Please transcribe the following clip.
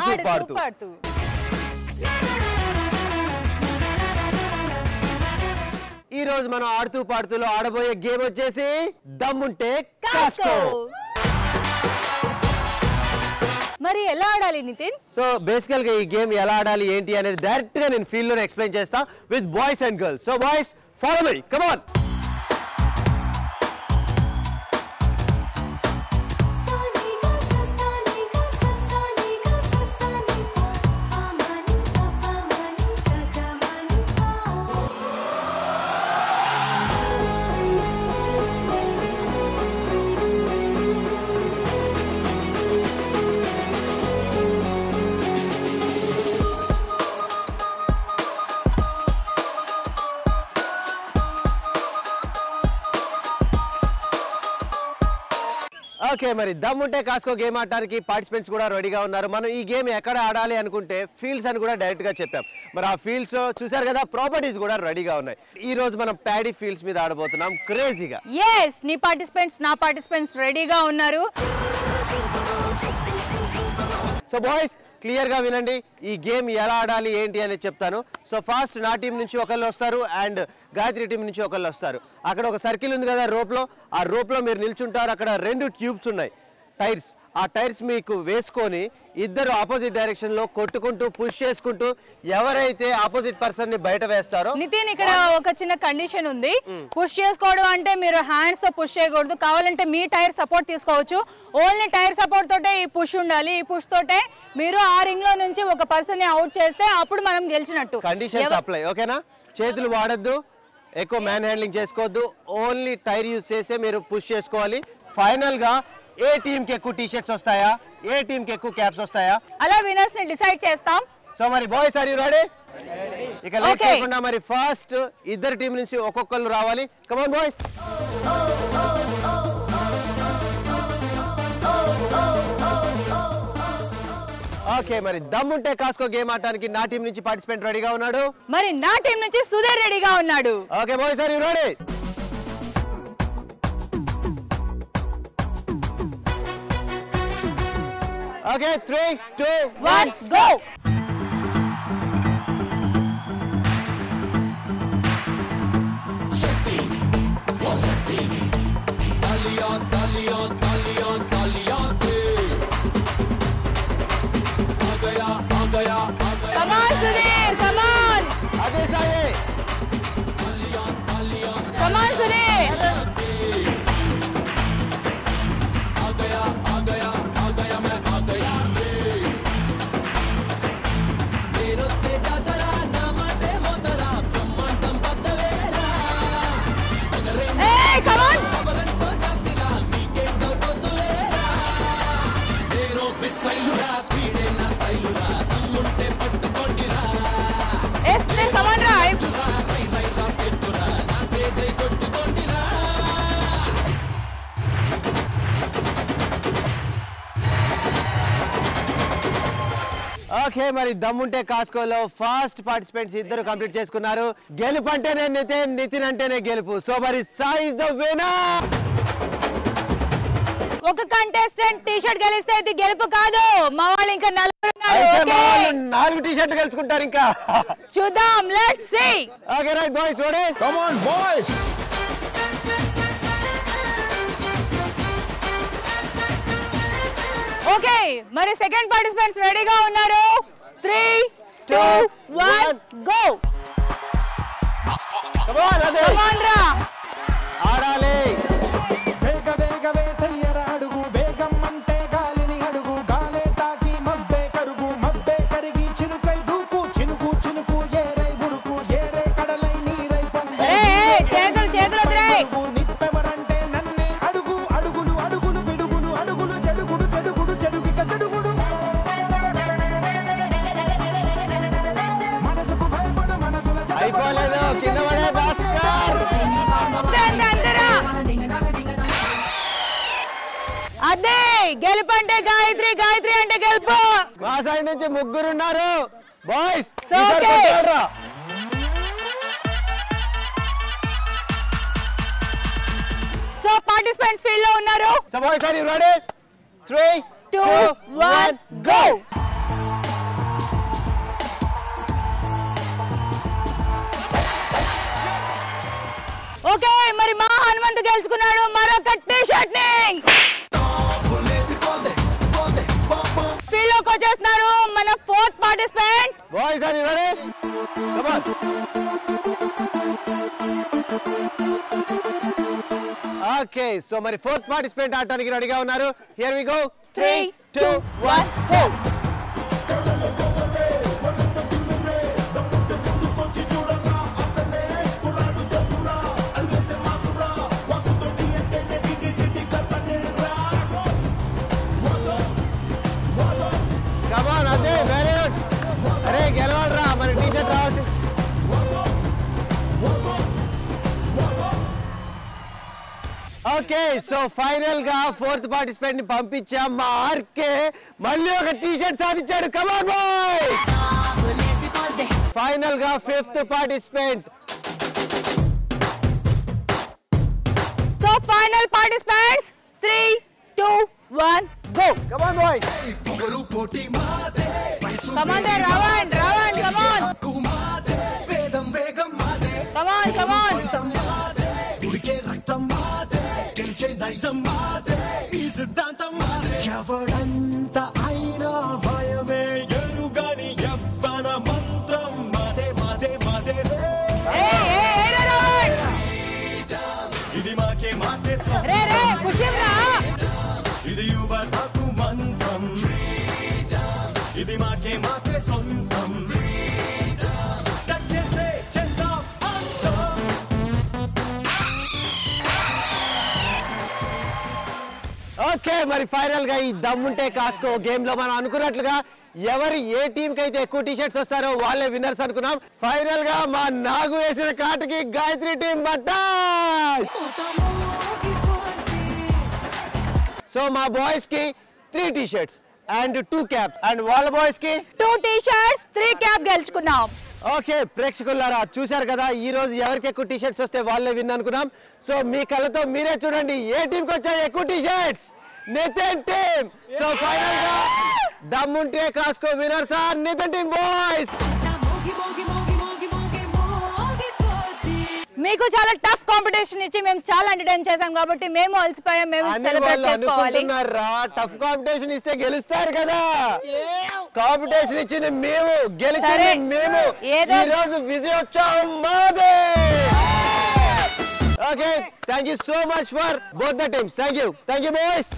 ఆడుతూ ఆడుతూ పాడుతూ పాడుతూ ఈ రోజు మనం ఆడుతూ పాడుతూలో ఆడబోయే గేమ్ వచ్చేసి దమ్ముంటే కాస్కో కాస్కో మరి ఎలా ఆడాలి నితిన్ సో బేసికల్ గా ఈ గేమ్ ఎలా ఆడాలి ఏంటి అనేది డైరెక్ట్ గా నేను ఫీల్డ్ లోనే ఎక్స్ప్లెయిన్ చేస్తా with boys and girls so boys follow me come on సానిగా ససానిగా ససానిగా ససానిగా పామని పపమని గగమని పా ఓకే మరి దమ్ముంటే కాస్కో గేమ్ ఆడటానికి పార్టిసిపెంట్స్ కూడా రెడీగా ఉన్నారు మనం ఈ గేమ్ ఎక్కడ ఆడాలి అనుకుంటే ఫీల్డ్స్ అని కూడా డైరెక్ట్ గా చెప్పాం మరి ఆ ఫీల్డ్స్ లో చూసారు కదా ప్రాపర్టీస్ కూడా రెడీగా ఉన్నాయి ఈ రోజు మనం ప్యాడీ ఫీల్డ్స్ మీద ఆడబోతున్నాం క్రేజీగా ఎస్ నీ పార్టిసిపెంట్స్ నా పార్టిసిపెంట్స్ రెడీగా ఉన్నారు సో బాయ్స్ క్లియర్ గా వినండి ఈ గేమ్ ఎలా ఆడాలి ఏంటి అనేది చెప్తాను సో ఫాస్ట్ నా టీం నుంచి ఒకళ్ళు వస్తారు అండ్ గాయత్రి టీం నుంచి ఒకళ్ళు వస్తారు అక్కడ ఒక సర్కిల్ ఉంది కదా రోప్ లో ఆ రోప్ లో మీరు నిల్చుంటారు అక్కడ రెండు ట్యూబ్స్ ఉన్నాయి టైర్స్ ఆ టైర్స్ మీకు వేసుకొని ఇద్దరు ఆపోజిట్ డైరెక్షన్ లో కొట్టుకుంటూ పుష్ చేసుకుంటూ ఎవరైతే ఆపోజిట్ పర్సన్ ని బయట వేస్తారో నితిన్ ఇక్కడ ఒక చిన్న కండిషన్ ఉంది పుష్ చేసుకోవడం అంటే మీరు హ్యాండ్స్ తో పుష్ చేయకూడదు కావాలంటే మీ టైర్ సపోర్ట్ తీసుకోవచ్చు ఓన్లీ టైర్ సపోర్ట్ తోటే ఈ పుష్ ఉండాలి ఈ పుష్ తోటే మీరు ఆ రింగ్ లో నుంచి ఒక పర్సన్ ని అవుట్ చేస్తే అప్పుడు మనం గెలిచినట్టు కండిషన్స్ ఎవ- అప్లై ఓకేనా చేతులు వాడద్దు ఎక్కువ మ్యాన్ హ్యాండ్లింగ్ చేసుకోవద్దు ఓన్లీ టైర్ యూజ్ చేసే మీరు పుష్ చేసుకోవాలి ఫైనల్ గా ఏ టీం కి ఎక్కువ టీ షర్ట్స్ వస్తాయా ఏ టీం కి ఎక్కువ క్యాప్స్ వస్తాయా అలా వినర్స్ ని డిసైడ్ చేస్తాం సో మరి బాయ్స్ ఆర్ యు రెడీ ఇక లేట్ Okay. చేయకుండా మరి ఫస్ట్ ఇద్దరు టీం నుంచి ఒక్కొక్కరు రావాలి కమాన్ బాయ్స్ ఓకే మరి దమ్ముంటే కాస్కో గేమ్ ఆడటానికి నా టీం నుంచి పార్టిసిపెంట్ రెడీగా ఉన్నాడు మరి నా టీం నుంచి సుధీర్ రెడీగా ఉన్నాడు okay boys are you ready okay three two one go come on Sudheer come on అదే Sai come on Sudheer Hey, come on! Yes, please, come on, drive. Okay మరి దమ్ముంటే కాస్కోలో ఫాస్ట్ పార్టిసిపెంట్స్ ఇద్దరు కంప్లీట్ చేసుకున్నారు గెలుపు అంటేనే నితిన్ నితిన్ అంటేనే గెలుపు సో మరి సాయి ఇస్ ద వినర్ ఒక కంటెస్టెంట్ టీ షర్ట్ గెలిస్తే ఇది గెలుపు కాదు మా వాళ్ళు ఇంకా నలుగురు ఉన్నారు, అయితే మా okay? వాళ్ళు నాలుగు టీ షర్ట్లు గెలుచుకుంటారు ఇంకా చూద్దాం let's see okay right boys ready Come on, boys! Okay మరి సెకండ్ పార్టిసిపెంట్స్ రెడీగా ఉన్నారు three two one go Come on, అదే కమాన్ రా ఆడాలి వేగ వేగ వేసయ్యర అడుగు వేగం అంటే గాలిని అడుగు గాలే తాకి మబ్బే కరుగు మబ్బే కరిగి చినుకై దూకు చినుకు చినుకు ఏరై ఉరుకు ఏరే కడలై నీరై పొంగు ఏ, ఏ, చేతులు, చేతులు వదిలేయ్. అడుగు నిప్పెవరంటే నన్నే అడుగు అడుగులు అడుగులు పిడుగులు అడుగులు చెడుగుడు చెడుగుడు చెడుగిక చెడుగుడు మనసుకు భయపడు మనసుల చెడుగుడు. అయిపోలేదు కింద పడే భాస్కర్ రండి అందరా అదే గెలుపు అంటే గాయత్రి గాయత్రి అంటే గెలుపు మా సైడ్ నుంచి ముగ్గురు ఉన్నారు boys So, okay. So participants field లో ఉన్నారు so boys are you ready three two one go మరి మా హనుమంతు గెలుచుకున్నాడు మరొక టీ షర్ట్ ని ఫీల్డ్ లోకి వచ్చేస్తున్నారు మన ఫోర్త్ పార్టిసిపెంట్ బాయ్స్ అని రెడీ కమాన్ ఓకే సో మరి ఫోర్త్ పార్టిసిపెంట్ ఆడటానికి రెడీగా ఉన్నారు here we go three two one go come on అదే వెరీ గుడ్ అరే గెలవాలరా మన టీ షర్ట్ రావాల్సింది ఓకే సో ఫైనల్ గా ఫోర్త్ పార్టిసిపెంట్ ని పంపించాం మా ఆర్కే మళ్ళీ ఒక టీ షర్ట్ సాధించాడు కమాన్ బాయ్ ఫైనల్ గా fifth participant so final participants three two one go come on boy come on రవన్ రవన్ కమాన్ కమాన్ కమాన్ ఎవడంత అయినా భయమే ఎరుగని ఎవ్వన మంత్రం మాదే మాదే మాదే ఏ ఏ ఏ రవన్ ఇది మాకే మాకే సం- రే రే పుష్యం రా ఇది యువతకు మంత్రం ఇది మాకే మాకే సొంతం టచ్ చేస్తే చేస్తాం అంతం ఓకే మరి ఫైనల్ గా ఈ దమ్ముంటే కాస్కో గేమ్ లో మనం అనుకున్నట్లుగా ఎవరు ఏ టీం కి అయితే ఎక్కువ టీ షర్ట్స్ వస్తారో వాళ్ళే విన్నర్స్ అనుకున్నాం ఫైనల్ గా మా నాగు వేసిన కాటుకి గాయత్రి టీం బట్టా సో మా బాయ్స్ కి three T shirts and two cap and వాళ్ళ బాయ్స్ కి two T shirts three cap గెలుచుకున్నాం ఓకే ప్రేక్షకులారా చూశారు కదా ఈ రోజు ఎవరికి ఎక్కువ టీ షర్ట్స్ వస్తే వాళ్ళే విన్ అనుకున్నాం సో మీ కళ్ళతో మీరే చూడండి ఏ టీం కి వచ్చాయి ఎక్కువ T shirts Nithin team so final గా దమ్ముంటే కాస్కో winner sir Nithin team boys మీకు చాలా టఫ్ కాంపిటీషన్ ఇచ్చి మేము చాలా ఎంటర్టైన్ చేసాం కాబట్టి మేము అలసిపోయాం మేము అని సెలబ్రేట్ వాళ్ళు చేసుకోవాలి అనుకుంటున్నారా టఫ్ కాంపిటీషన్ ఇస్తే గెలుస్తారు కదా కాంపిటీషన్ ఇచ్చింది మేము గెలిచింది సరే. మేము ఏదో- ఈ రోజు విజయోత్సవం మాదే okay thank you so much for both the teams thank you thank you boys